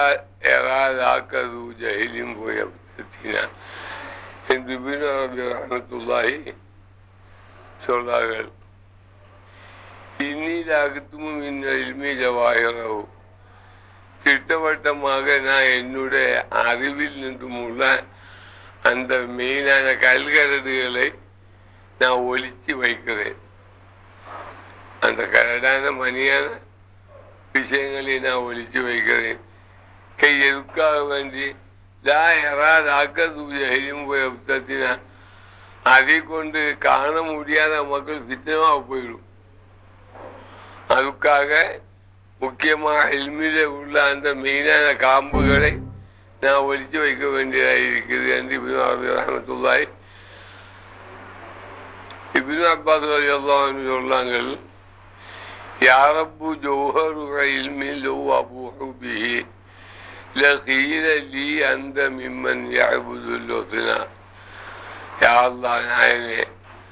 எராதாக்கது ஜஹிலின் போய் அப்படின்னா என்று பின் ரஹமத்துல்லாஹி சொல்றார்கள் இன்னிலாகத்தும் இந்த இல்மி ஜவாஹிரவு திட்டவட்டமாக நான் என்னுடைய அறிவில் நின்றும் உள்ள அந்த மெயினான கல்கரடுகளை நான் ஒலிச்சு வைக்கிறேன் அந்த கரடான மணியான விஷயங்களை நான் ஒலிச்சு வைக்கிறேன் கை எதுக்காக வேண்டி லா யாராவது ஆக்கது ஜெயிலும் போய் புத்தத்தினா அதை கொண்டு காண முடியாத மக்கள் சித்தமாக போயிடும் அதுக்காக முக்கியமாக எல்மில உள்ள அந்த மெயினான காம்புகளை நான் ஒலிச்சு வைக்க வேண்டியதாக இருக்குது என்று இபின் ரஹமத்துல்லாய் இபின் அப்பாஸ் எல்லாம் சொன்னாங்க யாரப்பு ஜோஹரு இல்மி லோ அபூஹுபிஹி لقيل لي أنت ممن يعبد الوثنا يا الله நாயனே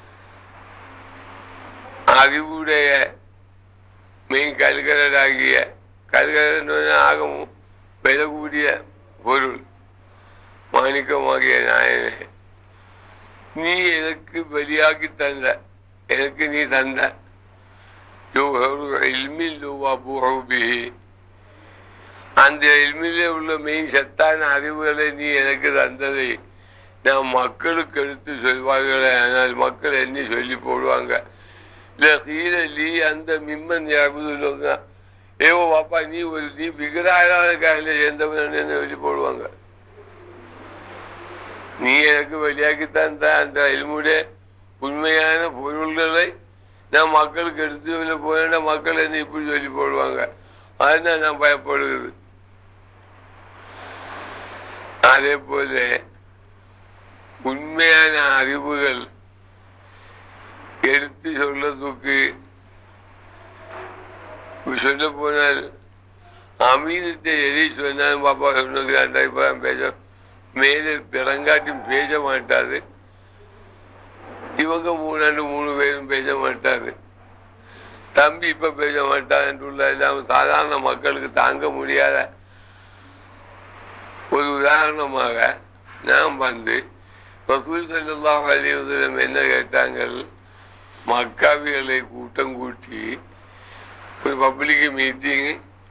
அறிவுடைய மெயின் கல்கரடாகிய கல்கரன் ஆகமும் விலகூடிய பொருள் மாணிக்கமாகிய நாயனே நீ எனக்கு வெளியாக்கி தந்த எனக்கு நீ தந்த அந்த எல்மிலே உள்ள மெயின் சத்தான அறிவுகளை நீ எனக்கு தந்ததை நான் மக்களுக்கு எடுத்து சொல்வார்களே ஆனால் மக்கள் என்ன சொல்லி போடுவாங்க இல்ல கீழ நீ அந்த மிம்மன் ஞாபகம் ஏவோ பாப்பா நீ ஒரு நீ விகராயான காலையில் சேர்ந்தவன் என்ன சொல்லி போடுவாங்க நீ எனக்கு வெளியாக்கி தந்த அந்த எல்முடைய உண்மையான பொருள்களை நான் மக்களுக்கு எடுத்து போனா மக்கள் என்ன இப்படி சொல்லி போடுவாங்க அதுதான் நான் பயப்படுகிறது அதே போல உண்மையான அறிவுகள் எடுத்து சொல்றதுக்கு சொல்ல போனால் அமீனத்தை எதை சொன்னாலும் பாப்பா சொன்னது அந்த அபிப்பிராயம் பேச மேலே பிறங்காட்டும் பேச மாட்டாது இவங்க மூணாண்டு மூணு பேரும் பேச மாட்டாரு தம்பி இப்ப பேச மாட்டான் இல்லாம சாதாரண மக்களுக்கு தாங்க முடியாத ஒரு உதாரணமாக நாம் வந்து ரசூல் சல்லாஹ் அலிவசலம் என்ன கேட்டாங்க மக்காவிகளை கூட்டம் கூட்டி ஒரு பப்ளிக் மீட்டிங்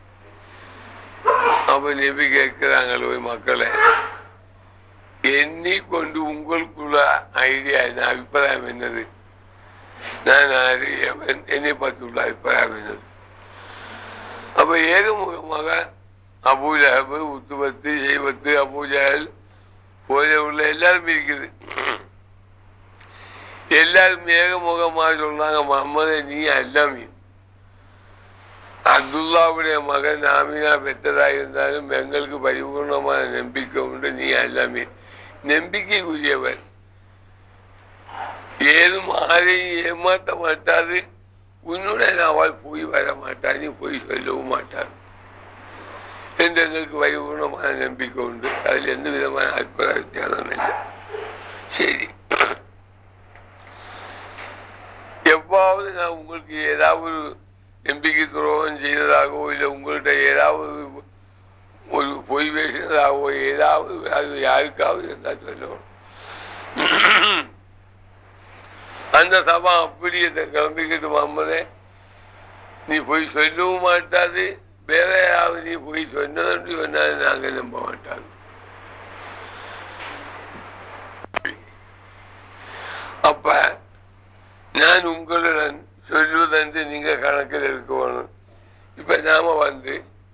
அப்ப நெபி கேட்கிறாங்க ஒரு மக்களை எண்ணி கொண்டு உங்களுக்குள்ள ஐடியா என்ன அபிப்பிராயம் என்னது நான் அறியவன் என்னை பற்றியுள்ள அபிப்பிராயம் என்னது அப்ப ஏகமுகமாக அபூஜஹபு உத்துபத்து செய்வத்து அபூஜஹல் போல உள்ள எல்லாரும் இருக்குது எல்லாரும் ஏகமுகமாக சொல்றாங்க முகமது நீ எல்லாமே அப்துல்லாவுடைய மகன் ஆமினா பெற்றதாக இருந்தாலும் எங்களுக்கு பரிபூர்ணமான நம்பிக்கை உண்டு நீ எல்லாமே நம்பிக்கைக்குரியவர் ஏதும் ஆரையும் ஏமாற்ற மாட்டாது உன்னுடன் அவள் போய் வர மாட்டான் நீ போய் சொல்லவும் மாட்டான் என்று எங்களுக்கு பரிபூர்ணமான நம்பிக்கை உண்டு அதில் எந்த விதமான அற்புத வித்தியாசம் இல்லை சரி எவ்வாவது நான் உங்களுக்கு ஏதாவது நம்பிக்கை துரோகம் செய்ததாகவோ இல்லை உங்கள்கிட்ட ஏதாவது ஒரு பொய் பேசினதாகவோ ஏதாவது அது யாருக்காவது இருந்தால் சொல்லணும் அந்த சபா அப்படியே கிளம்பிக்கிட்டு மாமதே நீ போய் சொல்லவும் மாட்டாது வேற யாவது நீ போய் சொன்னதுன்னு சொன்னாலும் நாங்க நம்ப மாட்டாங்க அப்ப நான் உங்களுடன் சொல்லுவதென்று நீங்க கணக்கில் இருக்கணும் இப்ப நாம வந்து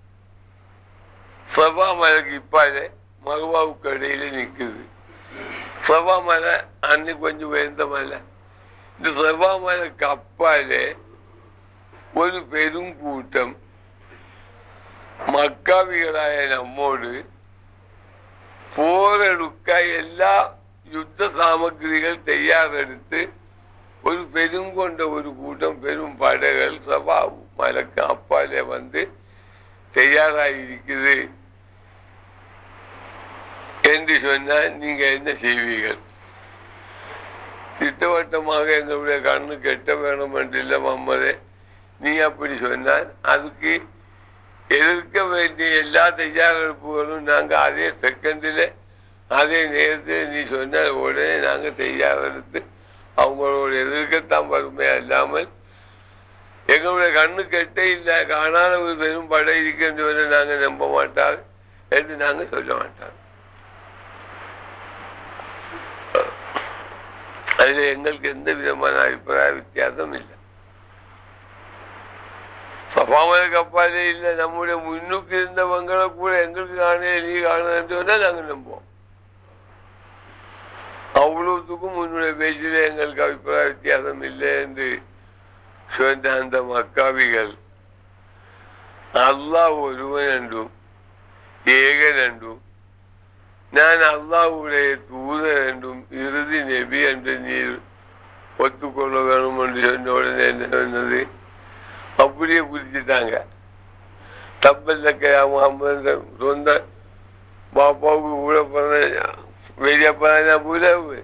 சபா மலைக்கு இப்பாலே மகவாவுக்கு இடையில நிக்குது சபா மலை அன்னைக்கு கொஞ்சம் உயர்ந்த மலை இந்த சபா மலைக்கு அப்பாலே ஒரு பெரும் கூட்டம் மக்காவிகளாய நம்மோடு போரெடுக்க எல்லா யுத்த சாமகிரிகள் தயாரெடுத்து ஒரு பெருங்கொண்ட ஒரு கூட்டம் பெரும் படைகள் சபா மலைக்கு அப்பாலே வந்து தயாராயிருக்குது என்று சொன்னால் நீங்க என்ன செய்வீர்கள் திட்டவட்டமாக எங்களுடைய கண்ணு கெட்ட வேணும் என்று இல்லை மம்மதே நீ அப்படி சொன்னால் அதுக்கு எதிர்க்க வேண்டிய எல்லா தயாரிப்புகளும் நாங்க அதே செகண்டில் அதே நேரத்தில் நீ சொன்ன உடனே நாங்க தயாரெடுத்து அவங்களோட எதிர்க்கத்தான் வறுமை அல்லாமல் எங்களுடைய கண்ணு கெட்டே இல்லை காணாத ஒரு பெரும் படை இருக்கின்றவரை நாங்க நம்ப மாட்டார் என்று நாங்க சொல்ல மாட்டோம் அதுல எங்களுக்கு எந்த விதமான அபிப்பிராய வித்தியாசம் இல்லை சபாமல கப்பாலே இல்லை நம்முடைய முன்னுக்கு இருந்தவங்களை கூட எங்களுக்கு காண நீ காணுன்னு சொன்னா நாங்க நம்புவோம் அவ்வளவுத்துக்கும் உன்னுடைய பேச்சில எங்களுக்கு அபிப்பிராய வித்தியாசம் இல்லை என்று சொன்ன அந்த மக்காவிகள் அல்லாஹ் ஒருவன் என்றும் ஏகன் என்றும் நான் அல்லாஹுடைய தூதர் என்றும் இறுதி நெபி என்று நீர் ஒத்துக்கொள்ள வேணும் என்று சொன்ன உடனே என்ன சொன்னது அப்படியே புரிச்சுட்டாங்க தப்பல்லக்கையா முகமது சொந்த பாப்பாவுக்கு கூட பிறந்த வெளியப்பா அபுலாவு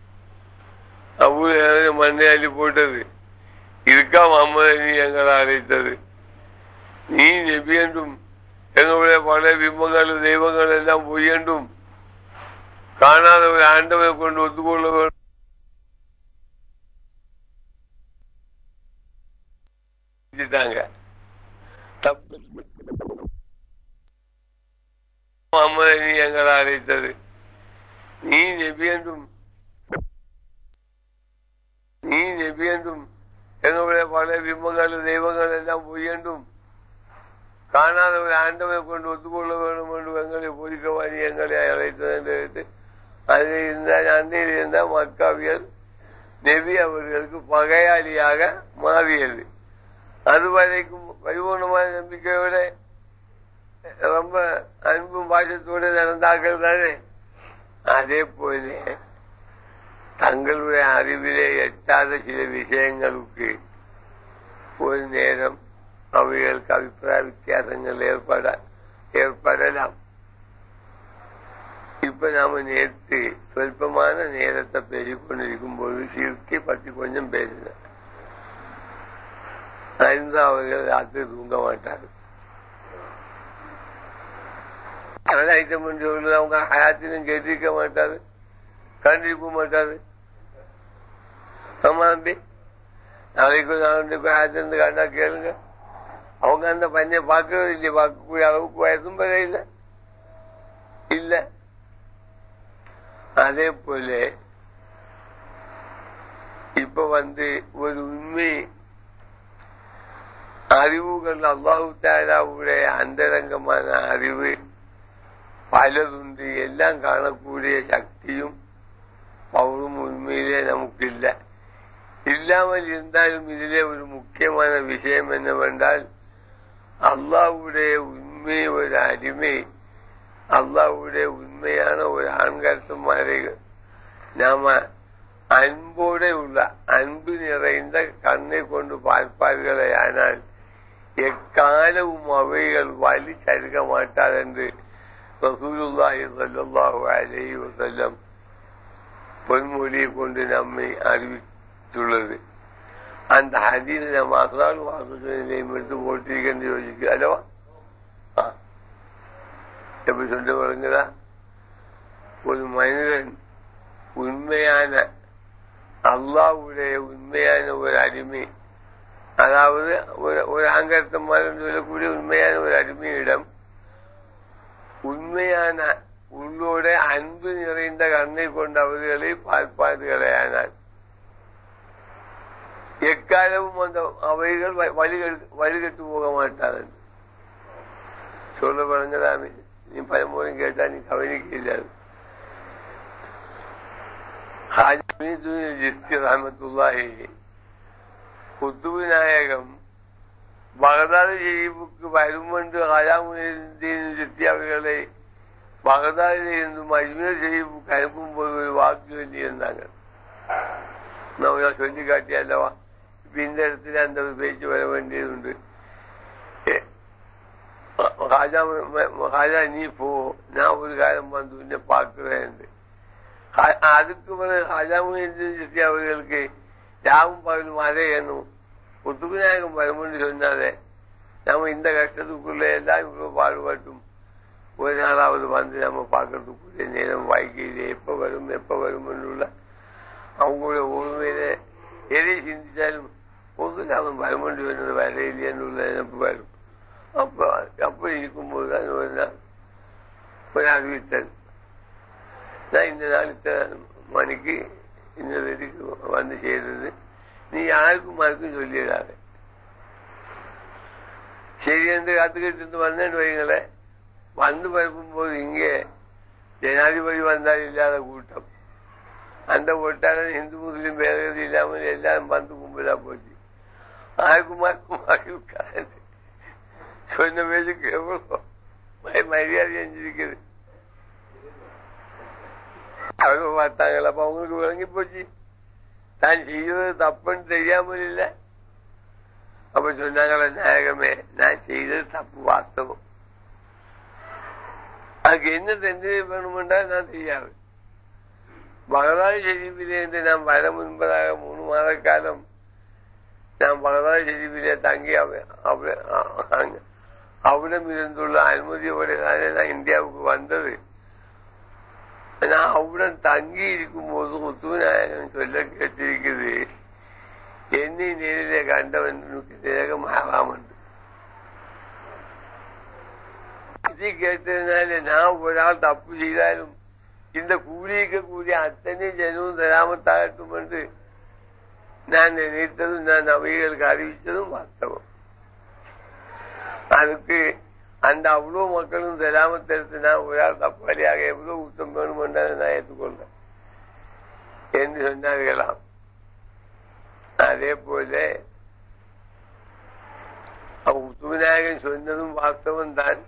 அபுல மண்ணை அள்ளி போட்டது இருக்கா முகமது நீ எங்களை அழைத்தது நீ நெபி என்றும் எங்களுடைய பல பிம்பங்கள் தெய்வங்கள் எல்லாம் பொய் என்றும் காணாத ஒரு ஆண்டவரை கொண்டு ஒத்துக்கொள்ள வேண்டும் செஞ்சுட்டாங்க தப்பு முகமது நீ எங்களை அழைத்தது நீ நெபி என்றும் நீ நெபி என்றும் எங்களுடைய பல பிம்பங்கள் தெய்வங்கள் எல்லாம் பொய் என்றும் காணாத ஒரு ஆண்டவரை கொண்டு ஒத்துக்கொள்ள வேண்டும் என்று எங்களை பொறிக்கவாதி எங்களை அழைத்தது என்று அதில் இருந்தால் அன்றையில் இருந்த மக்காவியல் நெபி அவர்களுக்கு பகையாளியாக மாறியது அது வரைக்கும் பரிபூர்ணமான நம்பிக்கையோட ரொம்ப அன்பும் பாசத்தோடு நடந்தாக்கள் தானே அதே போல தங்களுடைய அறிவிலே எட்டாத சில விஷயங்களுக்கு ஒரு நேரம் அவைகளுக்கு அபிப்பிராய வித்தியாசங்கள் ஏற்பட ஏற்படலாம் இப்ப நாம நேற்று சொல்பமான நேரத்தை பேசிக்கொண்டிருக்கும் போது சிறுக்கை பத்தி கொஞ்சம் பேசினேன் ஐந்து அவர்கள் ராத்திரி தூங்க மாட்டாரு அதனால ஐட்டம் சொல்றது அவங்க ஹயாத்திலும் கேட்டிருக்க மாட்டாரு கண்டிருக்க மாட்டாரு ஆமா தம்பி நாளைக்கு நாளைக்கு ஹயாத்திலிருந்து கண்டா கேளுங்க அவங்க அந்த பையனை பார்க்கறது இல்லையே பார்க்கக்கூடிய அளவுக்கு வயசும் பெற இல்லை இல்ல அதே போல இப்ப வந்து ஒரு உண்மை அறிவுகள் அல்லாஹு தாலாவுடைய அந்தரங்கமான அறிவு பலதுண்டு எல்லாம் காணக்கூடிய சக்தியும் அவரும் உண்மையிலே நமக்கு இல்லை இல்லாமல் இருந்தாலும் இதிலே ஒரு முக்கியமான விஷயம் என்னவென்றால் அல்லாவுடைய உண்மை ஒரு அடிமை அல்லாவுடைய உண்மையான ஒரு ஆண்கருத்துமாரை நாம அன்போட உள்ள அன்பு நிறைந்த கண்ணை கொண்டு பார்ப்பார்களே ஆனால் எக்காலவும் அவைகள் வழி சருக மாட்டார் என்று ரசூலுல்லாஹி ஸல்லல்லாஹு அலைஹி வஸல்லம் பொன்மொழியை கொண்டு நம்மை அறிவித்துள்ளது அந்த ஹதீஸ் நம்ம அசலால் வாசனையும் எடுத்து போட்டிருக்கேன்னு யோசிக்க அல்லவா எப்படி சொல்ல வருங்களா ஒரு மனிதன் உண்மையான அல்லாவுடைய உண்மையான ஒரு அடிமை அதாவது ஒரு ஒரு ஆங்கர்த்தமாக சொல்லக்கூடிய உண்மையான ஒரு அடிமையிடம் உண்மையான உள்ளோட அன்பு நிறைந்த கண்ணை கொண்ட அவர்களை பார்ப்பார்களே ஆனால் எக்காலமும் அந்த அவைகள் வழிகட்டு போக மாட்டார்கள் சொல்ல பழங்கதாமே நீ பயமுறை கேட்டா நீ கவனிக்க இல்லாது ரஹமத்துல்லாஹி குத்துபு நாயகம் பகதாது ஷெரீஃபுக்கு வரும் என்று ஹஜாமுதீன் சித்தி அவர்களை பகதாதில் இருந்தும் அஜ்மீர் ஷெரீஃபுக்கு அனுப்பும் போது ஒரு வாக்கு சொல்லியிருந்தாங்க நான் சொல்லி காட்டியா அல்லவா இப்ப இந்த இடத்துல அந்த ஒரு பேச்சு வர வேண்டியது ராஜா நீ போ நான் ஒரு காலம் வந்து உன்னை பார்க்கிறேன் அதுக்கு பிறகு ராஜாமும் சித்தி அவர்களுக்கு யாவும் பகலும் அதே எண்ணும் புத்துக்குநாயகம் வரும்னு சொன்னாரே நம்ம இந்த கஷ்டத்துக்குள்ள எல்லாம் இவ்வளவு பாடுபட்டும் ஒரு நாளாவது வந்து நம்ம பார்க்கறதுக்குரிய நேரம் வாழ்க்கையில எப்ப வரும் எப்ப வரும் உள்ள அவங்களுடைய உண்மையில எதை சிந்திச்சாலும் பொதுல அவன் வரமண்டி வேணும் வர இல்லையான்னு உள்ள நினைப்பு வரும் அப்ப அப்படி இருக்கும்போது தான் ஒரு நாள் ஒரு அறிவித்தல் நான் இந்த நாள் இத்தனை மணிக்கு இந்த வீட்டுக்கு வந்து சேர்றது நீ யாருக்கும் யாருக்கும் சொல்லிடாத சரி என்று காத்துக்கிட்டு இருந்து வந்தேன்னு வைங்களேன் வந்து பரப்பும்போது இங்கே ஜனாதிபதி வந்தால் இல்லாத கூட்டம் அந்த ஒட்டான இந்து முஸ்லீம் பேரது இல்லாமல் எல்லாரும் வந்து கும்பலா போச்சு ஆகுமாக்கு உட்காந்து சொன்ன பேருக்கு எவ்வளோ மரியாதை செஞ்சிருக்குது அவங்க பார்த்தாங்களா அப்ப அவங்களுக்கு விளங்கி போச்சு தான் செய்தது தப்புன்னு தெரியாமல் இல்லை அப்ப சொன்னாங்களா நாயகமே நான் செய்தது தப்பு வாஸ்தவம் அதுக்கு என்ன தண்டனை வேணுமென்றா நான் தெரியாது பகவான் ஷெரீஃபிலே என்று நாம் வர முன்பதாக மூணு மாத காலம் நாம் பகவான் ஷெரீஃபிலே தங்கி அவிடம் இருந்துள்ள அனுமதியோட தானே நான் இந்தியாவுக்கு வந்தது நான் அவுடன் தங்கி இருக்கும் போது முத்துநாயகன் சொல்ல கேட்டிருக்குது என்னை நேரிலே கண்டவனுக்கு திலகம் ஆகாம இதை கேட்டதுனால நான் ஒரு ஆள் தப்பு செய்தாலும் இந்த கூலிக்க கூடிய அத்தனை ஜனமும் தராமத்தாகட்டும் என்று நான் நினைத்ததும் நான் அவைகளுக்கு அறிவித்ததும் வாஸ்தவம் அதுக்கு அந்த அவ்வளவு மக்களும் தராமத்திருத்தினா ஒரு ஆள் தப்பாளியாக எவ்வளவு ஊத்தம் வேணும் என்று நான் ஏற்றுக்கொள்றேன் என்று சொன்னார்களாம் அதே போல உத்துவிநாயகன் சொன்னதும் வாஸ்தவம் தான்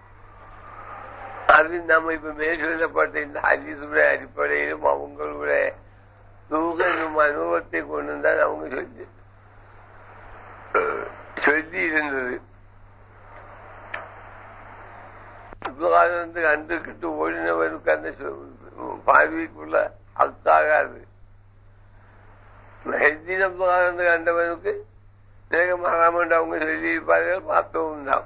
அது நம்ம இப்ப மேல் சொல்லப்பட்ட இந்த ஹரிசுடைய அடிப்படையிலும் அவங்களுடைய தூகனும் அனுபவத்தை கொண்டு தான் அவங்க சொல்லி சொல்லி இருந்தது வந்து கண்டுகிட்டு ஓடினவருக்கு அந்த பார்வைக்குள்ள அர்த்தாகாது ஹெஜின் அப்துல்லாந்து கண்டவனுக்கு நேகமாகாமண்டு அவங்க சொல்லியிருப்பார்கள் பார்த்தவும் தான்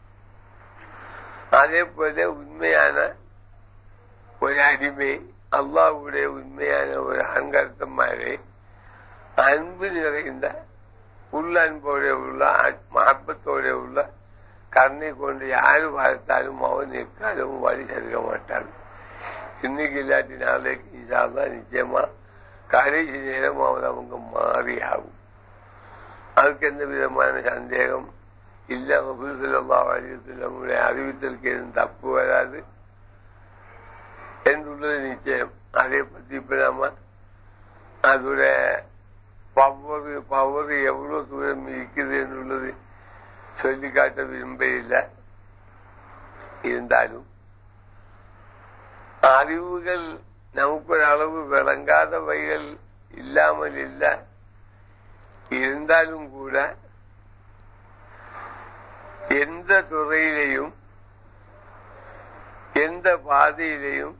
அதே போல உண்மையான ஒரு அடிமை அல்லாவுடைய உண்மையான ஒரு அங்கர்த்தமாரே அன்பு நிறைந்த உள்ள அன்போட உள்ள மகப்பத்தோட உள்ள கருணை கொண்டு யாரு பார்த்தாலும் அவன் எக்காலமும் வழி செலுக்க மாட்டான் இன்னைக்கு இல்லாட்டி நாளைக்கு இதாதான் நிச்சயமா கடைசி நேரம் அவன் அவங்க மாறி ஆகும் அதுக்கு எந்த விதமான சந்தேகம் இல்ல ரசூலுல்லா வழியத்தில் நம்முடைய அறிவித்தலுக்கு எதுவும் தப்பு வராது என்றுள்ளது நிச்சயம் அதை பத்தி இப்ப நாம அதோட பவர் பவர் எவ்வளவு தூரம் இருக்குது என்றுள்ளது சொல்லி காட்ட விரும்ப இல்லை இருந்தாலும் அறிவுகள் நமக்கு ஒரு அளவு விளங்காதவைகள் இல்லாமல் இல்லை இருந்தாலும் கூட எந்த துறையிலையும் எந்த பாதையிலையும்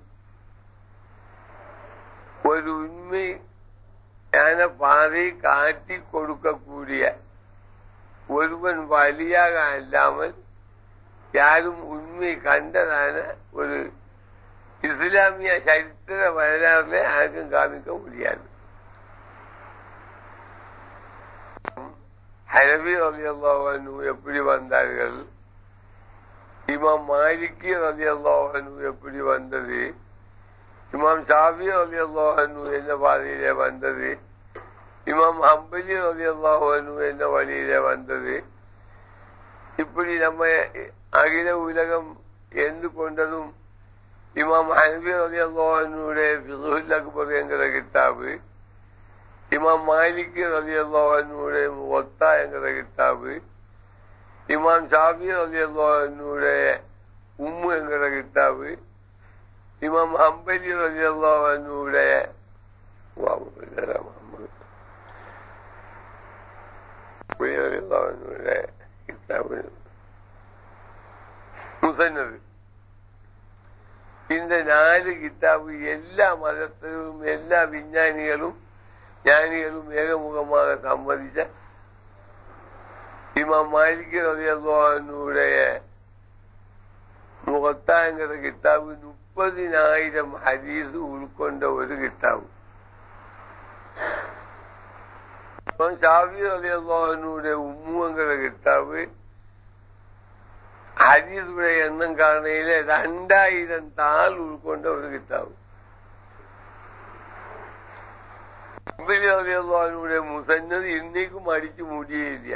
ஒரு உண்மையான பாதை காட்டி கொடுக்கக்கூடிய ஒருவன் வழியாக அல்லாமல் யாரும் உண்மை கண்டதான ஒரு இஸ்லாமிய சரித்திர வரலாறுல யாருக்கும் காமிக்க முடியாது ஹரபி ரவி அல்லாஹனு எப்படி வந்தார்கள் இமாம் மாலிகி ரவி அல்லாஹனு எப்படி வந்தது இமாம் ஷாபி ரவி அல்லாஹனு எந்த பாதையிலே வந்தது இமாம் ஹம்பலி ரவி அல்லாஹனு எந்த வழியிலே வந்தது இப்படி நம்ம அகில உலகம் எந்து கொண்டதும் இமாம் ஹனபி ரவி அல்லாஹனுடைய ஃபிசுல் அக்பர் என்கிற கித்தாபு இமாம் மாலிக் ரவி அல்லாஹனுடைய ஒத்தா என்கிற கித்தாபு இமாம் ஷாபி ரவி அல்லாஹனுடைய உம்மு என்கிற கித்தாபு இமாம் ஹம்பலி ரவி அல்லாஹனுடைய கித்தாபு முசன்னது இந்த நாலு கித்தாபு எல்லா மதத்திலும் எல்லா விஞ்ஞானிகளும் ஞானிகளும் ஏகமுகமாக சம்மதிச்ச இமாம் மாலிக் ரலியல்லாஹுடைய முகத்தாங்கிற கித்தாபு முப்பதினாயிரம் ஹதீஸ் உள்கொண்ட ஒரு கித்தாபு ஷாஃபி ரலியல்லாஹுடைய உம்முங்கிற கித்தாபு ஹதீஸுடைய எண்ணம் காரணையில ரெண்டாயிரம் தாள் உள்கொண்ட ஒரு கித்தாபு அம்பலியாவுடைய முசன்னது இன்னைக்கும் அடிச்சு முடியலையா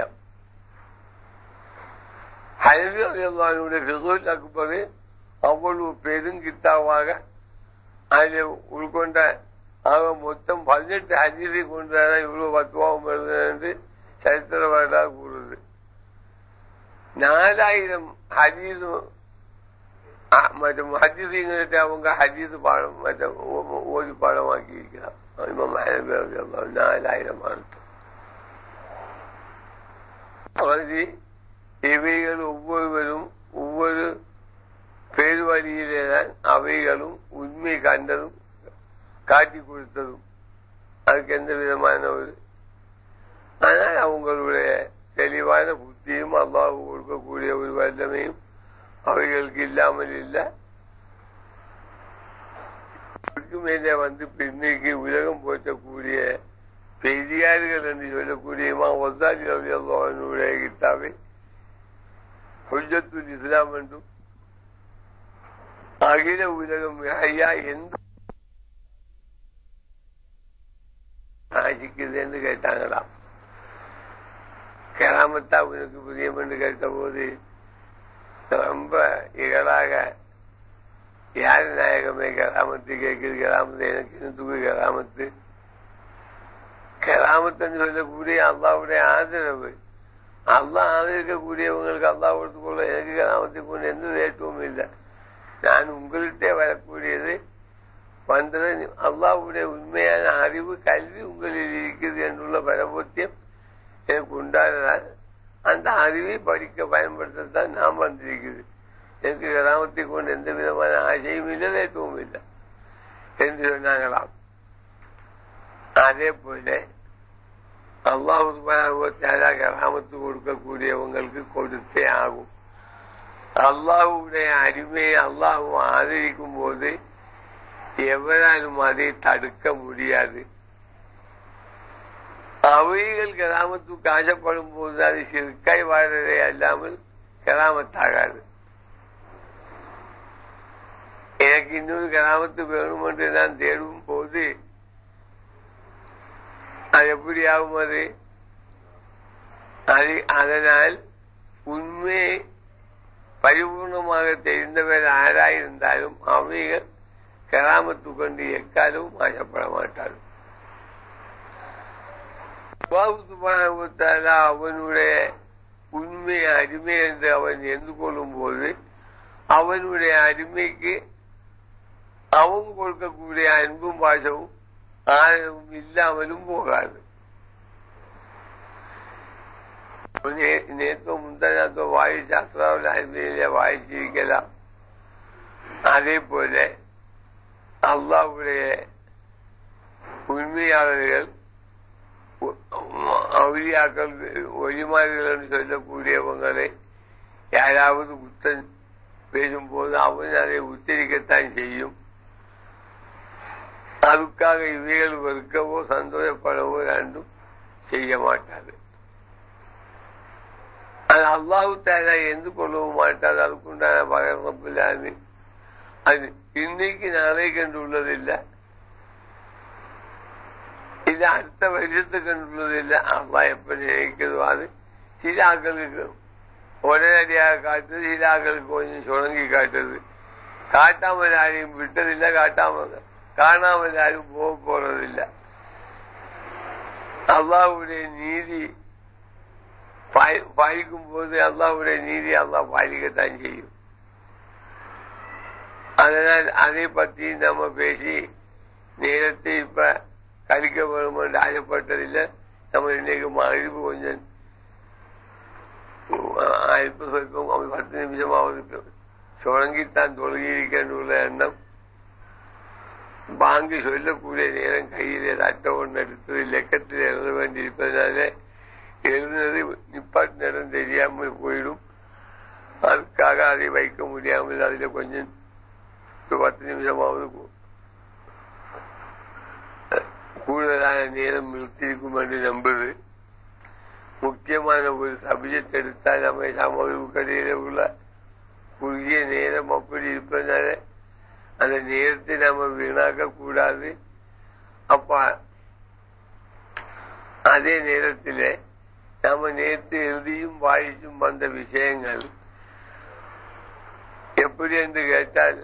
ஹனபியாவுடைய ஃபிகுல் அக்பர் அவ்வளவு பெருங்கித்தாவாக அதில் உள்கொண்ட ஆக மொத்தம் பதினெட்டு ஹஜீரை கொண்டாதான் இவ்வளவு பத்துவாவும் வருது என்று சரித்திர வரலாறு கூறுது நாலாயிரம் ஹதீஸ் மற்றும் ஹதீஸுங்கிட்ட அவங்க ஹதீஸ் பாடம் மற்ற ஓதி பாடமாக்கி இருக்கிறார் நாலாயிரம் அதாவது இவைகள் ஒவ்வொருவரும் ஒவ்வொரு பேர் வழியிலேதான் அவைகளும் உண்மை கண்டதும் காட்டி கொடுத்ததும் அதுக்கு எந்த விதமான ஒரு ஆனால் அவங்களுடைய தெளிவான புத்தியும் அல்லாஹ் கொடுக்கக்கூடிய ஒரு வல்லமையும் அவைகளுக்கு இல்லாமல் இல்லை மேலே வந்து இன்னைக்கு உலகம் போற்றக்கூடிய பெரியார்கள் என்று சொல்லக்கூடிய ஒசாலி அல்லாஹனுடைய கித்தாவை ஹுஜத்துல் இஸ்லாம் என்றும் அகில உலகம் ஐயா எந்த ஆசிக்குதுன்னு கேட்டாங்களாம் கராமத்தா உனக்கு புரியும் என்று கேட்ட போது ரொம்ப இகழாக யாரு நாயகமே கராமத்து கேட்குது கராமத்து எனக்கு தூக்கு கராமத்து கராமத்துன்னு சொல்லக்கூடிய அல்லாவுடைய ஆதரவு அல்லா ஆதரிக்கக்கூடியவங்களுக்கு அல்லா கொடுத்துக்கொள்ள எனக்கு கராமத்தை கொண்டு எந்த ரேட்டவும் இல்லை நான் உங்கள்கிட்ட வரக்கூடியது வந்தது அல்லாவுடைய உண்மையான அறிவு கல்வி உங்களில் இருக்குது என்றுள்ள பரபோத்தியம் எனக்கு உண்டானதால் அந்த அறிவை படிக்க பயன்படுத்தத்தான் நாம் வந்திருக்குது எனக்கு கிராமத்தை கொண்டு எந்த விதமான ஆசையும் இல்லை வேட்டுவும் இல்லை என்று சொன்னாங்களாம் அதே போல அல்லாஹு கிராமத்து கொடுக்கக்கூடியவங்களுக்கு கொடுத்தே ஆகும் அல்லாஹுடைய அருமையை அல்லாஹும் ஆதரிக்கும் போது எவராலும் அதை தடுக்க முடியாது அவைகள் கிராமத்துக்கு ஆசைப்படும் போது அது சிறுக்காய் வாழ்றதே அல்லாமல் கிராமத்தாகாது எனக்கு இன்னொரு கிராமத்து வேணும் என்று நான் தேடும் போது அது எப்படி ஆகும் அது அதனால் உண்மை பரிபூர்ணமாக தெரிந்தவர் ஆராயிருந்தாலும் அவைகள் கராமத்து கொண்டு எக்காலும் ஆசைப்பட மாட்டார்கள் அவனுடைய உண்மை அருமை என்று அவன் எந்து கொள்ளும் போது அவனுடைய அருமைக்கு அவங்க கொடுக்கக்கூடிய அன்பும் பாசமும் ஆதரவும் இல்லாமலும் போகாது நேற்று முந்தானத்தோ வாயு சாஸ்திராவில் அருமையில வாய்ச்சிருக்கலாம் அதே போல அல்லாவுடைய உண்மையாளர்கள் அவுளியாக்கள் ஒளிமார்கள் என்று சொல்லக்கூடியவங்களை யாராவது குத்தன் பேசும்போது அவன் அதை உச்சரிக்கத்தான் செய்யும் அதுக்காக இவைகள் வெறுக்கவோ சந்தோஷப்படவோ ரெண்டும் செய்ய மாட்டாது அது அல்லாஹு தாலா எந்த கொள்ளவும் மாட்டாது அதுக்குண்டான பகரம் இல்லாமே அது இன்னைக்கு நாளை கண்டு உள்ளதில்லை இது அடுத்த வருஷத்துக்கு கண்டுள்ளதில்லை அல்லா எப்ப நினைக்கிறதோ அது சில ஆக்களுக்கு உடனடியாக காட்டுது சில ஆக்களுக்கு கொஞ்சம் சுணங்கி காட்டுது காட்டாமல் யாரையும் விட்டதில்லை காட்டாமல் காணாமல் யாரும் போக போறதில்லை அல்லாவுடைய நீதி பாலிக்கும் போது அல்லாவுடைய நீதி அல்லா பாலிக்கத்தான் செய்யும் அதனால் அதை பற்றி நம்ம பேசி நேரத்தை இப்ப கழிக்க வேணும் என்று ஆசைப்பட்டதில்லை நம்ம இன்னைக்கு அறிவு கொஞ்சம் அல்ப சொல்பம் பத்து நிமிஷமாவது சுழங்கித்தான் தொழுகியிருக்கின்ற எண்ணம் பாங்கு சொல்லக்கூடிய நேரம் கையிலே தட்ட ஒன்று எடுத்து லெக்கத்தில் எழுத வேண்டியிருப்பதனால எழுதுனது நிப்பாட்டு நேரம் தெரியாமல் போயிடும் அதுக்காக அதை வைக்க முடியாமல் அதுல கொஞ்சம் ஒரு பத்து நிமிஷமாவது கூ- கூடுதலான நேரம் நிறுத்தியிருக்கும் என்று நம்புது முக்கியமான ஒரு சப்ஜெக்ட் எடுத்தால் நம்ம சமூக கடையில உள்ள குறுகிய நேரம் அப்படி இருப்பதனால அந்த நேரத்தை நாம வீணாக்க கூடாது அப்ப அதே நேரத்தில் நாம நேற்று எழுதியும் வாயிச்சும் வந்த விஷயங்கள் எப்படி என்று கேட்டால்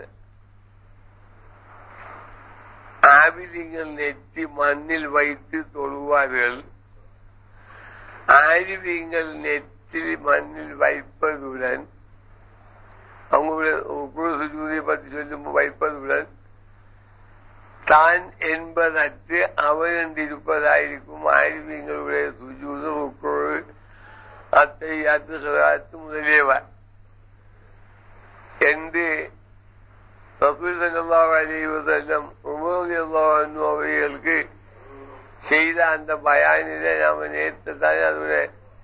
ஆவிலிங்கள் நெற்றி மண்ணில் வைத்து தொழுவார்கள் ஆய்வீங்கள் நெற்றி மண்ணில் வைப்பதுடன் அவங்களுடைய குருசுஜூதியை பற்றி சொல்லும் வைப்பதுடன் தான் என்பதற்கு அவன் என்று இருப்பதாயிருக்கும் ஆய்வீங்களுடைய சுஜூது ருக்குழு அத்தை அத்து சுகாத்து முதலியவ என்று ரசூல் ஸல்லல்லாஹு அலைஹி வஸல்லம் உமர் ரலியல்லாஹு அன்ஹு அவர்களுக்கு செய்த அந்த பயானிலே நாம நேற்று தான் அதோட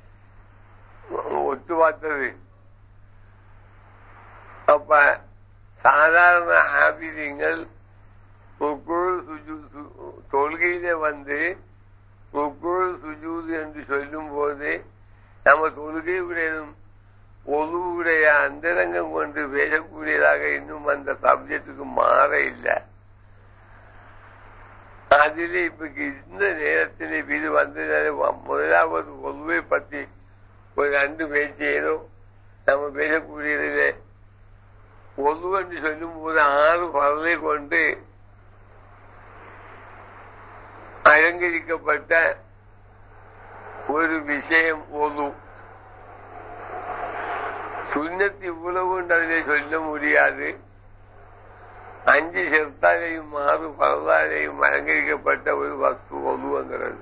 ஒத்து பார்த்தது அப்ப சாதாரண ஆபிரியங்கள் தொழுகையில வந்து ருக்குழு சுஜூது என்று சொல்லும் போது நம்ம தொழுகையுடையதும் பொதுவுடைய அந்தரங்கம் கொண்டு பேசக்கூடியதாக இன்னும் அந்த சப்ஜெக்டுக்கு மாற இல்லை அதிலே இப்ப இந்த நேரத்தில் இது வந்து முதலாவது பொதுவை பத்தி ஒரு ரெண்டு பேச்சு ஏதோ நம்ம பேசக்கூடியதிலே பொது என்று சொல்லும் போது ஆறு பறவை கொண்டு அலங்கரிக்கப்பட்ட ஒரு விஷயம் பொது சுண்ணத்து இவ்வளவு அதிலே சொல்ல முடியாது அஞ்சு செத்தாலையும் ஆறு பரவாலையும் அலங்கரிக்கப்பட்ட ஒரு வஸ்து ஒதுவங்கிறது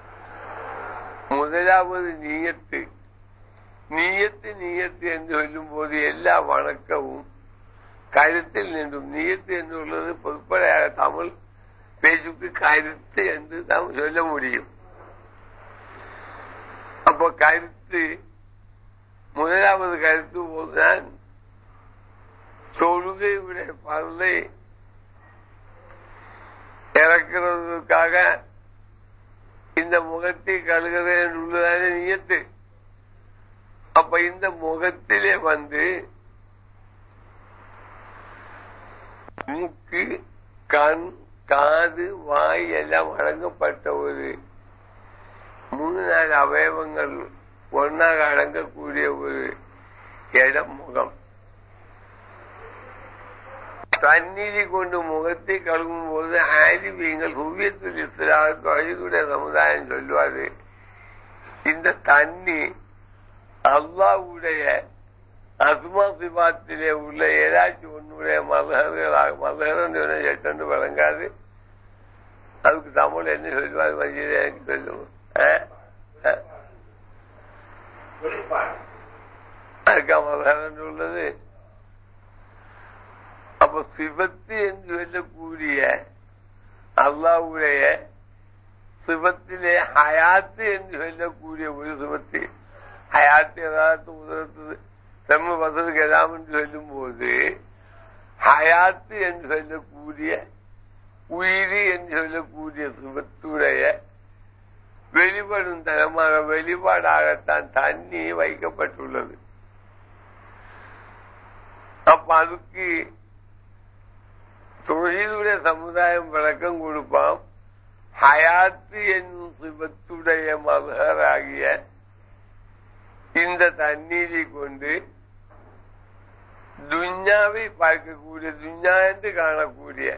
முதலாவது நீயத்து நீயத்து நீயத்து என்று சொல்லும் போது எல்லா வணக்கமும் கருத்தில் நின்றும் நீயத்து என்று உள்ளது பொதுப்படையாக தமிழ் பேச்சுக்கு கருத்து என்று நாம் சொல்ல முடியும் அப்போ கருத்து முதலாவது கருத்து போதுதான் தொழுகையுடைய பல்லை இறக்கிறதுக்காக இந்த முகத்தை கழுகுறேன் உள்ளதான நியத்து அப்ப இந்த முகத்திலே வந்து மூக்கு கண் காது வாய் எல்லாம் அடங்கப்பட்ட ஒரு மூணு நாலு அவயவங்கள் ஒன்னாக அடங்கக்கூடிய ஒரு இடம் முகம் தண்ணீரை கொண்டு முகத்தை கழுவும் போது ஆரிவியங்கள் ஹுவியத்தில் இஸ்லாம் தொழிலுடைய சமுதாயம் சொல்லுவாரு இந்த தண்ணி அல்லாவுடைய அசுமா சிபாத்திலே உள்ள ஏதாச்சும் ஒன்னுடைய மலகர்களாக மலகரன் எட்டு வழங்காது அதுக்கு தமிழ் என்ன சொல்லுவார் மதியில எனக்கு சொல்லுவோம் அதுக்கா மலகரன் உள்ளது அப்ப சிவத்து என்று சொல்லக்கூடிய அல்லாவுடைய சிவத்திலே ஹயாத்து என்று சொல்லக்கூடிய ஒரு சிவத்து ஹயாத்து ஏதாவது உதரத்து செம்ம வசதிக்கு எல்லாம் என்று சொல்லும் போது ஹயாத்து என்று சொல்லக்கூடிய உயிரி என்று சொல்லக்கூடிய சிவத்துடைய வெளிப்படும் தரமாக வெளிப்பாடாகத்தான் தண்ணி வைக்கப்பட்டுள்ளது அப்ப அதுக்கு தொழிலுடைய சமுதாயம் விளக்கம் கொடுப்பான் ஹயாத்து என்னும் சிவத்துடைய மகராகிய இந்த தண்ணீரை கொண்டு துஞ்சாவை பார்க்கக்கூடிய துஞ்சா என்று காணக்கூடிய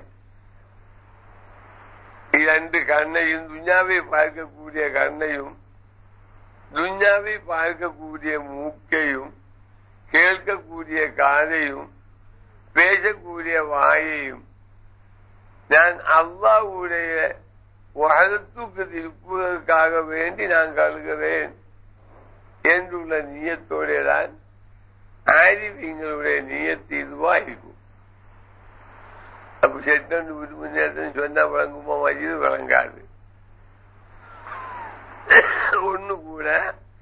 இரண்டு கண்ணையும் துஞ்சாவை பார்க்கக்கூடிய கண்ணையும் துஞ்சாவை பார்க்கக்கூடிய மூக்கையும் கேட்கக்கூடிய காதையும் பேசக்கூடிய வாயையும் நான் அல்லாவுடைய உலகத்துக்கு திருப்புவதற்காக வேண்டி நான் கழுகிறேன் என்றுள்ள நீயத்தோட தான் ஆரிவிங்களுடைய நீயத்து இதுவா இருக்கும் அப்ப செட்டு முன்னேற்றம் சொன்னா விளங்குமா மஜிது விளங்காது ஒண்ணு கூட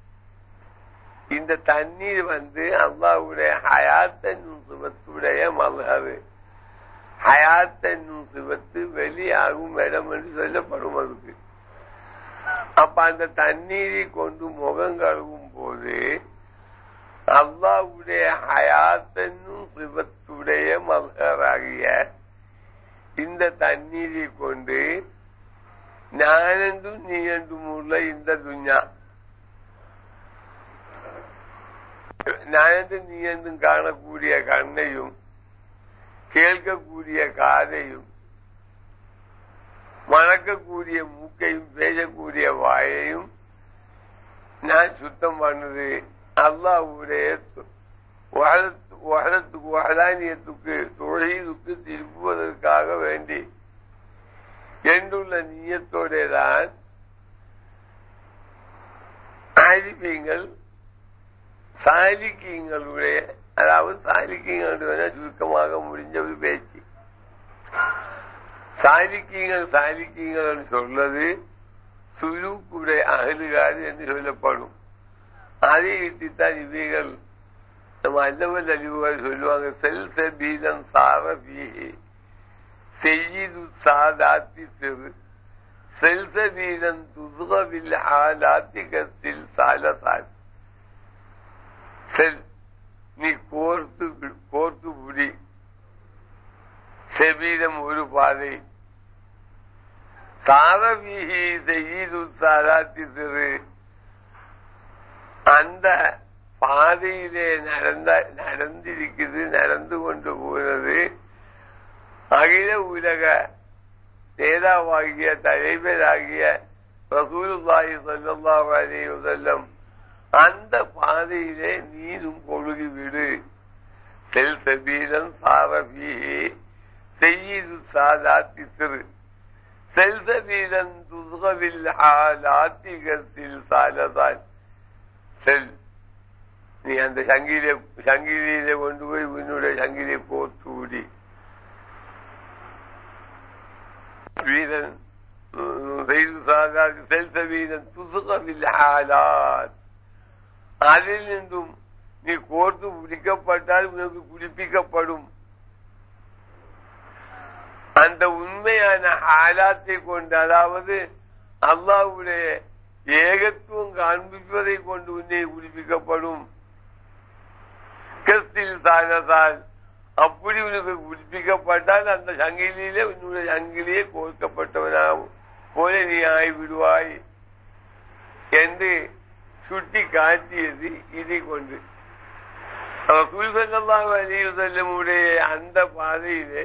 இந்த தண்ணீர் வந்து அல்லாவுடைய ஹயாத் என்னும் சிவத்துடைய மல்ஹரு ஹயாத் என்னும் சிவத்து வெளியாகும் இடம் என்று சொல்லப்படும் அதுக்கு அப்ப அந்த தண்ணீரை கொண்டு முகம் கழுவும் போது அல்லாவுடைய ஹயாத் என்னும் சிவத்துடைய மல்ஹராகிய இந்த தண்ணீரை கொண்டு ஞானந்தும் நீ என்றும் உள்ள இந்த துஞ்சா ஞானந்தும் நீ என்றும் காணக்கூடிய கண்ணையும் கேட்கக்கூடிய காதையும் மணக்கக்கூடிய மூக்கையும் பேசக்கூடிய வாயையும் நான் சுத்தம் பண்ணுது அல்லாவுடைய வகலத்துக்கு வகலானியத்துக்கு தொழிலுக்கு திருப்புவதற்காக வேண்டி என்றுள்ள நீயத்தோட தான் ஆரிஃபீங்கள் சாலிக்கிங்களுடைய அதாவது சாலிக்கிங்களுடைய சுருக்கமாக முடிஞ்ச ஒரு பேச்சு சாலிக்கிங்கள் சாலிக்கிங்கள் சொல்றது சுருக்குடைய அகலுகாது என்று சொல்லப்படும் அதை இட்டுத்தான் இவைகள் நம்ம அல்லவல் அழிவுகள் சொல்லுவாங்க செல் சபீதம் சார பீஹி செய்து சாதாத்தி சிறு செல்சபீதம் துதுகவில் ஆலாத்தி கத்தில் சாலதான் செல் நீ கோர்த்து கோர்த்து புடி செபீதம் ஒரு பாதை சாரவீகி செய்து சாதாத்தி சிறு அந்த பாதையிலே நடந்த நடந்திருக்குது நடந்து கொண்டு போனது அகில உலக நேதாவாகிய தலைவராகிய ரசூலுல்லாஹி ஸல்லல்லாஹு அலைஹி வஸல்லம் அந்த பாதையிலே நீனும் கொழுகி விடு செல் சபீலன் சாரபிஹி செய்து சாதாத்தி சிறு செல் சபீலன் துதுகவில் ஆலாத்திகத்தில் சாலதான் செல் நீ அந்த சங்கிலே சங்கிலியிலே கொண்டு போய் உன்னுடைய சங்கிலியை கோர்த்து விடி வீரன் செய்து சாதாதி செல்த வீரன் துசுகவில் ஆலாத் அதில் நின்றும் நீ கோர்த்து பிடிக்கப்பட்டால் உனக்கு குடிப்பிக்கப்படும் அந்த உண்மையான ஆலாத்தை கொண்டு அதாவது அல்லாவுடைய ஏகத்துவம் காண்பிப்பதை கொண்டு உன்னை குடிப்பிக்கப்படும் கிறிஸ்தில் சாகத்தால் அப்படி உனக்கு குடிப்பிக்கப்பட்டால் அந்த சங்கிலியிலே உன்னுடைய சங்கிலியே கோர்க்கப்பட்டவனாகும் போல நீ ஆய்விடுவாய் என்று சுட்டி காட்டியது இதை கொண்டு குல்சல்லாஹ் அலியுதல்லமுடைய அந்த பாதையிலே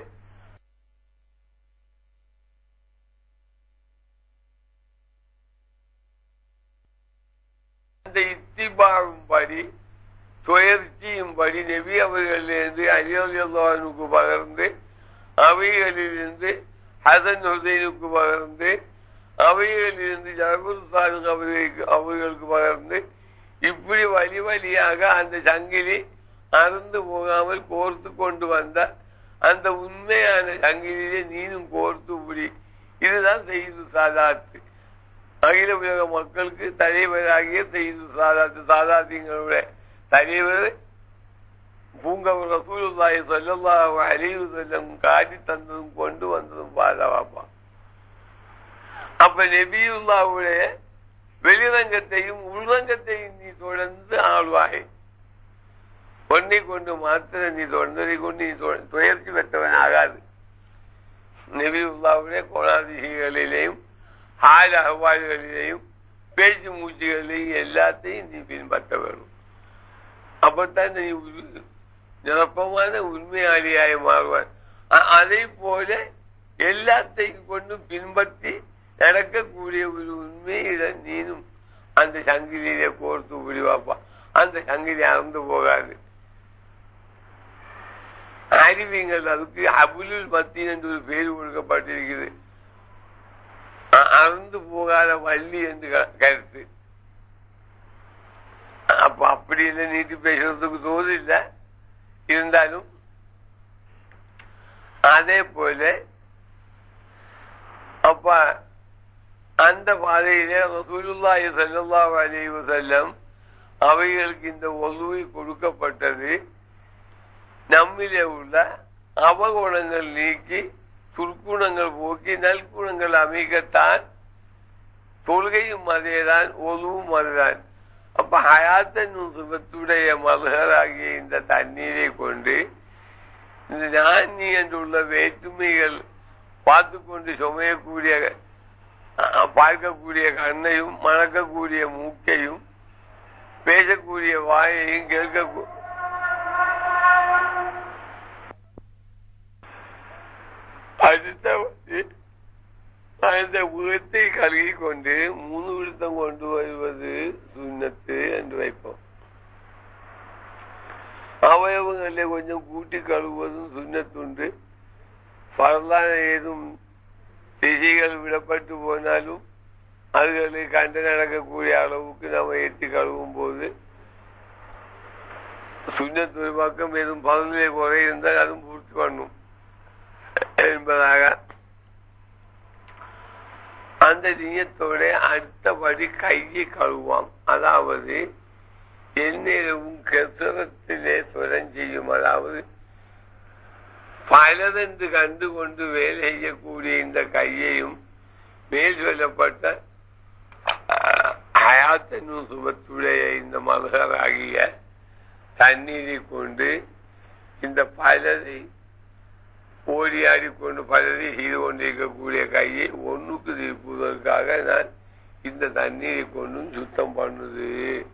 அந்த இத்திபாவும்படி துயர்ச்சியும்படி நெபி அவர்களிலிருந்து அலியல்லானுக்கு பகர்ந்து அவைகளிலிருந்து ஹசன் ஹுசைனுக்கு பகர்ந்து அவைகளிலிருந்து ஜபுல் சாதுக் அவர்களுக்கு அவர்களுக்கு பகர்ந்து இப்படி வழி வழியாக அந்த சங்கிலி அறந்து போகாமல் கோர்த்து கொண்டு வந்த அந்த உண்மையான சங்கிலியை நீனும் கோர்த்து புடி இதுதான் செய்து சாதாத்து அகில உலக மக்களுக்கு தலைவராகிய செய்து சாதாத்து சாதாத்திங்களுடைய தலைவர் பூங்கவர் ரசூலுல்லாஹி ஸல்லல்லாஹு அலைஹி வஸல்லம் காட்டி தந்ததும் கொண்டு வந்ததும் பாதுகாப்பா அப்ப நபியுல்லாவுடைய வெளிரங்கத்தையும் உள்ரங்கத்தையும் நீ தொடர்ந்து ஆழ்வாய் ஒன்னை கொண்டு மாத்திர நீ தொடர்ந்ததை கொண்டு நீ துயர்ச்சி பெற்றவன் ஆகாது நபியுல்லாவுடைய கோணாதிசிகளிலேயும் ஆள் அகவால்களிலேயும் பேச்சு மூச்சுகளிலேயும் எல்லாத்தையும் நீ பின்பற்ற வேணும் அப்பத்தான் நீ நிரப்பமான உண்மையாளியாய் மாறுவார் அதே போல எல்லாத்தையும் கொண்டு பின்பற்றி நடக்கக்கூடிய ஒரு உண்மையில நீனும் அந்த சங்கிலியில கோர்த்து விடுவாப்பா அந்த சங்கிலி அறந்து போகாது அறிவிங்கள் அதுக்கு அபுலுல் மத்தின் என்று ஒரு பேர் கொடுக்கப்பட்டிருக்குது அறந்து போகாத வள்ளி என்று கருத்து அப்ப அப்படி இல்லை நீட்டி பேசுறதுக்கு தோது இல்லை இருந்தாலும் அதே போல அப்ப அந்த பாதையிலே ரசூலுல்லாஹி ஸல்லல்லாஹு அலைஹி வஸல்லம் அவைகளுக்கு இந்த ஒதுவை கொடுக்கப்பட்டது நம்மிலே உள்ள அவகுணங்கள் நீக்கி துர்க்குணங்கள் போக்கி நல்குணங்கள் அமைக்கத்தான் தொழுகையும் அதேதான் ஒதுவும் அதுதான் அப்ப ஹயாத்தன் சுபத்துடைய மலகராகிய இந்த தண்ணீரை கொண்டு இந்த ஞானி என்றுள்ள வேற்றுமைகள் பார்த்து கொண்டு சுமையக்கூடிய அஹ், பார்க்கக்கூடிய கண்ணையும் மணக்கக்கூடிய மூக்கையும் பேசக்கூடிய வாயையும் கேட்க அடுத்த அந்த உலகத்தை கருகி கொண்டு மூணு விழுத்தம் கொண்டு வருவது சுண்ணத்து என்று வைப்போம் அவயவங்களை கொஞ்சம் கூட்டி கழுவுவதும் சுண்ணத்துண்டு பரலான ஏதும் திசைகள் விடப்பட்டு போனாலும் அதுகளை கண்டு நடக்கக்கூடிய அளவுக்கு நம்ம எட்டி கழுவும் போது சுண்ணத்து ஒரு பக்கம் ஏதும் பகுதியிலே குறை இருந்தால் அதுவும் பூர்த்தி பண்ணும் என்பதாக அந்த நியத்தோட அடுத்தபடி கையை கழுவாம் அதாவது எந்நேரமும் கெசரத்திலே சுரம் செய்யும் அதாவது பலதென்று கண்டு கொண்டு வேலை செய்யக்கூடிய இந்த கையையும் மேல் சொல்லப்பட்ட ஹயாத்தனும் சுபத்துடைய இந்த மலகராகிய தண்ணீரை கொண்டு இந்த பலரை ஓடி ஆடிக்கொண்டு பலரை செய்து கொண்டிருக்கக்கூடிய கையை ஒண்ணுக்கு திருப்புவதற்காக நான் இந்த தண்ணீரை கொண்டும் சுத்தம் பண்ணுது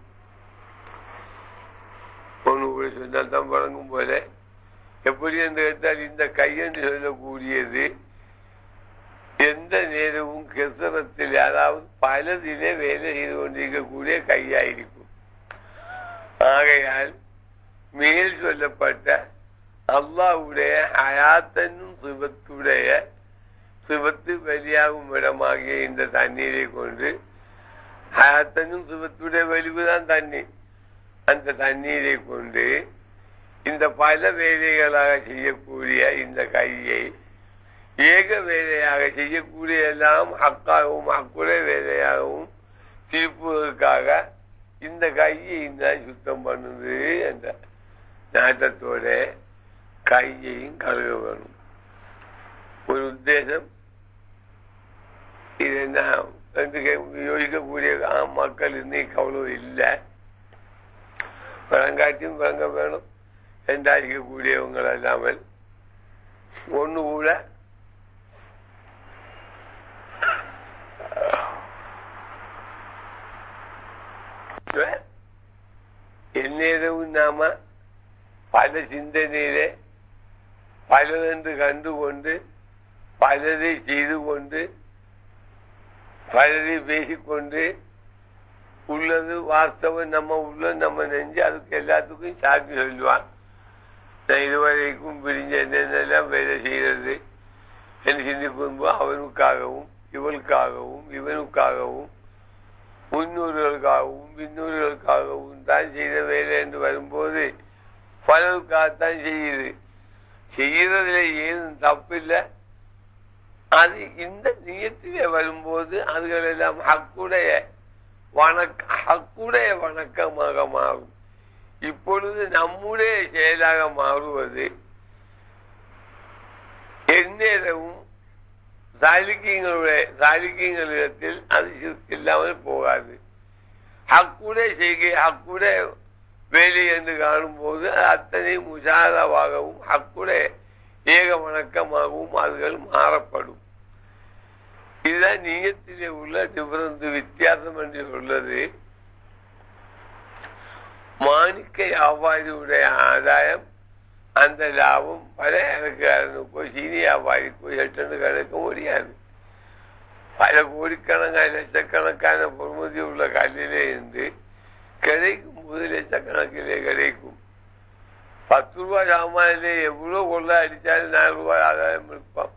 ஒண்ணு கூட சொன்னால் தான் வழங்கும் போல எப்படி என்று கேட்டால் இந்த கையென்று சொல்லக்கூடியது எந்த நேரமும் கெசரத்தில் அதாவது பலதிலே வேலை செய்து கொண்டிருக்கக்கூடிய கையாயிருக்கும் ஆகையால் மேல் சொல்லப்பட்ட அல்லாவுடைய ஹயாத்தனும் சிவத்துடைய சிவத்து வெளியாகும் இடமாகிய இந்த தண்ணீரை கொண்டு ஹயாத்தனும் சிவத்துடைய வெளிவுதான் தண்ணீர் அந்த தண்ணீரை கொண்டு இந்த பல வேலைகளாக செய்யக்கூடிய இந்த கையை ஏக வேலையாக செய்யக்கூடிய எல்லாம் ஹக்காகவும் ஹக்குடைய வேலையாகவும் தீர்ப்புவதற்காக இந்த கையை தான் சுத்தம் பண்ணுது என்ற நாட்டத்தோட கையையும் கழுக வேணும் ஒரு உத்தேசம் இது என்ன ரெண்டு கை யோசிக்கக்கூடிய ஆ, மக்கள் இன்னைக்கு அவ்வளவு இல்லை பழங்காட்டியும் பழங்க வேணும் என்றாரிக்கக்கூடியவங்கள் அல்லாமல் ஒண்ணு கூட എന്നേരവും നാമ പല ചിന്തനയിലെ പലതെന്ന് കണ്ടുകൊണ്ട് പലരെ ചെയ്തുകൊണ്ട് பலரை பேசிக்கொண்டு உள்ளது வாஸ்தவம் நம்ம உள்ள நம்ம நெஞ்சு அதுக்கு எல்லாத்துக்கும் சாக்கி சொல்லுவான் நான் இதுவரைக்கும் பிரிஞ்ச என்னென்னலாம் வேலை செய்யறது என்று சிந்திக்கும் அவனுக்காகவும் இவளுக்காகவும் இவனுக்காகவும் முன்னூறுகளுக்காகவும் பின்னூறுகளுக்காகவும் தான் செய்த வேலை என்று வரும்போது பலருக்காகத்தான் செய்யுது செய்யறதுல ஏதும் தப்பில்லை அது இந்த நியத்திலே வரும்போது அதுகள் எல்லாம் ஹக்குடைய வணக்க ஹக்குடைய வணக்கமாக மாறும் இப்பொழுது நம்முடைய செயலாக மாறுவது எந்நேரமும் சாலிக்கிங்களுடைய சாலிக்கியங்களிடத்தில் அது சிறுக்கு இல்லாமல் போகாது ஹக்குடைய செய்கை ஹக்குடைய வேலை என்று காணும்போது அது அத்தனை முசாதாவாகவும் ஹக்குடைய ஏக வணக்கமாகவும் அதுகள் மாறப்படும் இதுதான் நீயத்திலே உள்ள டிஃபரன்ஸ் வித்தியாசம் என்று உள்ளது மாணிக்க வியாபாரியுடைய ஆதாயம் அந்த லாபம் பல எனக்காரனுக்கோ சீனி வியாபாரிக்கோ எட்டு கிடைக்க முடியாது பல கோடிக்கணக்கான லட்சக்கணக்கான பொறுமதி உள்ள கல்லிலே இருந்து கிடைக்கும் போது லட்சக்கணக்கிலே கிடைக்கும் பத்து ரூபாய் சாமானிலே எவ்வளவு கொள்ள அடிச்சாலும் நாலு ரூபாய் ஆதாயம் இருப்பான்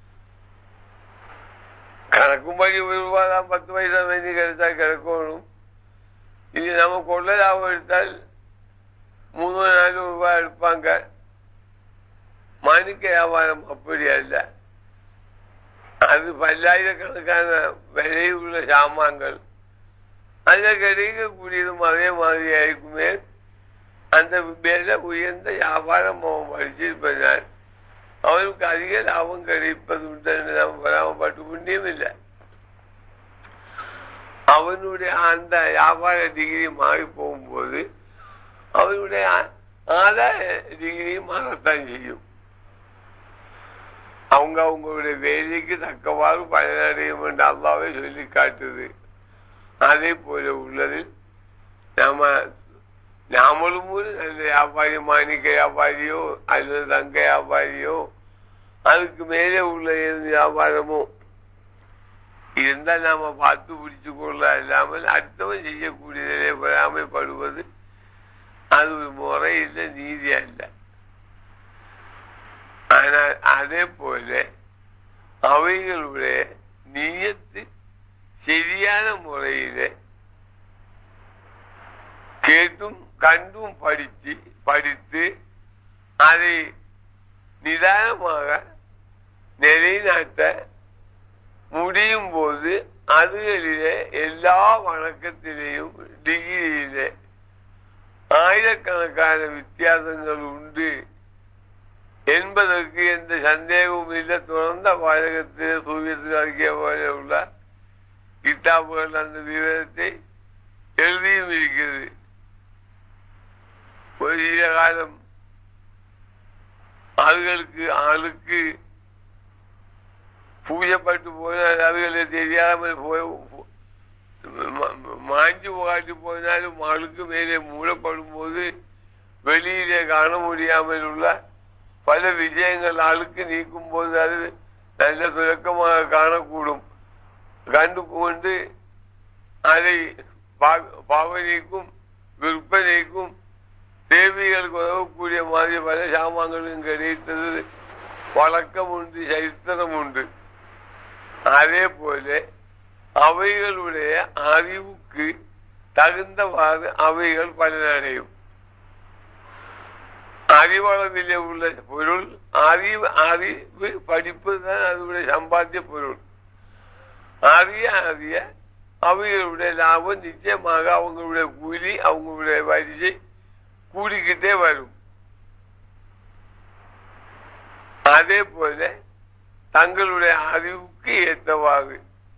கணக்கும்படி ஒரு ரூபாய் தான் பத்து பைசா வேண்டி கிடைச்சா கிடைக்கணும் இது நம்ம கொள்ள லாபம் எடுத்தால் மூணு நாலு ரூபாய் எடுப்பாங்க மாணிக்க வியாபாரம் அப்படி அல்ல அது பல்லாயிரக்கணக்கான விலையுள்ள சாமான்கள் அங்க கிடைக்கக்கூடியதும் அதே மாதிரி இருக்குமே அந்த விலை உயர்ந்த வியாபாரம் அவன் படிச்சிருப்பதால் அவனுக்கு அதிக லாபம் கிடைப்பது உண்டு நாம் பராமப்பட்டு புண்ணியம் இல்லை அவனுடைய அந்த வியாபார டிகிரி மாறி போகும்போது அவனுடைய ஆதாய டிகிரி மாறத்தான் செய்யும் அவங்க அவங்களுடைய வேலைக்கு தக்கவாறு பயனடையும் என்று அல்லாவே சொல்லி காட்டுது அதே போல உள்ளது நாம நாமளும் ஒரு நல்ல வியாபாரி மாணிக்க வியாபாரியோ அல்லது தங்க வியாபாரியோ அதுக்கு மேலே உள்ள எந்த வியாபாரமோ இருந்தா நாம பார்த்து பிடிச்சு கொள்ள இல்லாமல் அடுத்தவன் செய்யக்கூடியதிலே பொறாமைப்படுவது அது ஒரு முறை இல்லை நீதி அல்ல ஆனால் அதே போல அவைகளுடைய நீயத்து சரியான முறையிலே கேட்டும் கண்டும் படித்து படித்து அதை நிதானமாக நிலைநாட்ட முடியும் போது அதுகளிலே எல்லா வணக்கத்திலேயும் டிகிரியிலே ஆயிரக்கணக்கான வித்தியாசங்கள் உண்டு என்பதற்கு எந்த சந்தேகமும் இல்லை தொடர்ந்த பாடகத்தில் சூரியத்தில் அறிக்கை போல உள்ள கிட்டாப்புகள் அந்த விவரத்தை எழுதியும் இருக்கிறது ஒரு சில காலம் ஆளுகளுக்கு ஆளுக்கு பூஜைப்பட்டு போனால் அதுகளை தெரியாமல் போய் மாஞ்சு போகாட்டி போனாலும் ஆளுக்கு மேலே மூடப்படும் போது வெளியிலே காண முடியாமல் உள்ள பல விஷயங்கள் ஆளுக்கு நீக்கும் போது அது நல்ல சுரக்கமாக காணக்கூடும் கண்டு கொண்டு அதை பாவனைக்கும் விற்பனைக்கும் தேவிகளுக்கு உதவக்கூடிய மாதிரி பல சாமான்களும் கிடைத்தது வழக்கம் உண்டு சரித்திரம் உண்டு அதே போல அவைகளுடைய அறிவுக்கு தகுந்தவாறு அவைகள் பலனடையும் அறிவளவிலே உள்ள பொருள் அறிவு அறிவு படிப்பு தான் அதனுடைய சம்பாத்திய பொருள் அறிய அறிய அவைகளுடைய லாபம் நிச்சயமாக அவங்களுடைய கூலி அவங்களுடைய வரிசை கூடிக்கிட்டே வரும் அதே போல தங்களுடைய அறிவுக்கு ஏற்றவாறு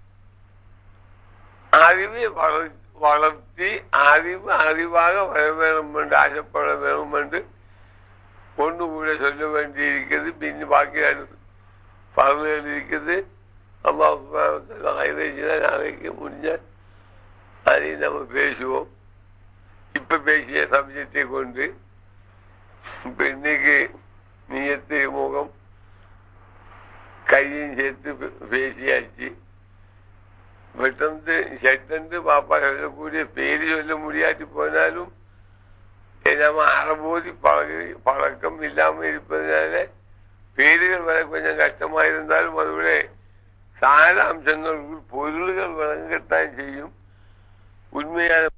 அறிவை வளர்த்தி அறிவு அறிவாக வர வேண்டும் என்று ஆசைப்பட வேண்டும் என்று ஒன்று கூட சொல்ல வேண்டி இருக்கிறது பின் பாக்கி பலன்கள் இருக்குது அம்மா நாளைக்கு முடிஞ்ச அதை நம்ம பேசுவோம் இப்ப பேசிய சப்ஜெக்டை கொண்டு இப்ப இன்னைக்கு நீயத்து முகம் கையும் சேர்த்து பேசியாச்சு பெட்டந்து செட்டந்து பாப்பா சொல்லக்கூடிய பேര് சொல்ல முடியாட்டி போனாலும் நம்ம அறபோதி பழக பழக்கம் இல்லாம இருப்பதனால பேருகள் வர கொஞ்சம் கஷ்டமா இருந்தாலும் அதோட சார அம்சங்கள் பொருள்கள் வழங்கத்தான் செய்யும் உண்மையான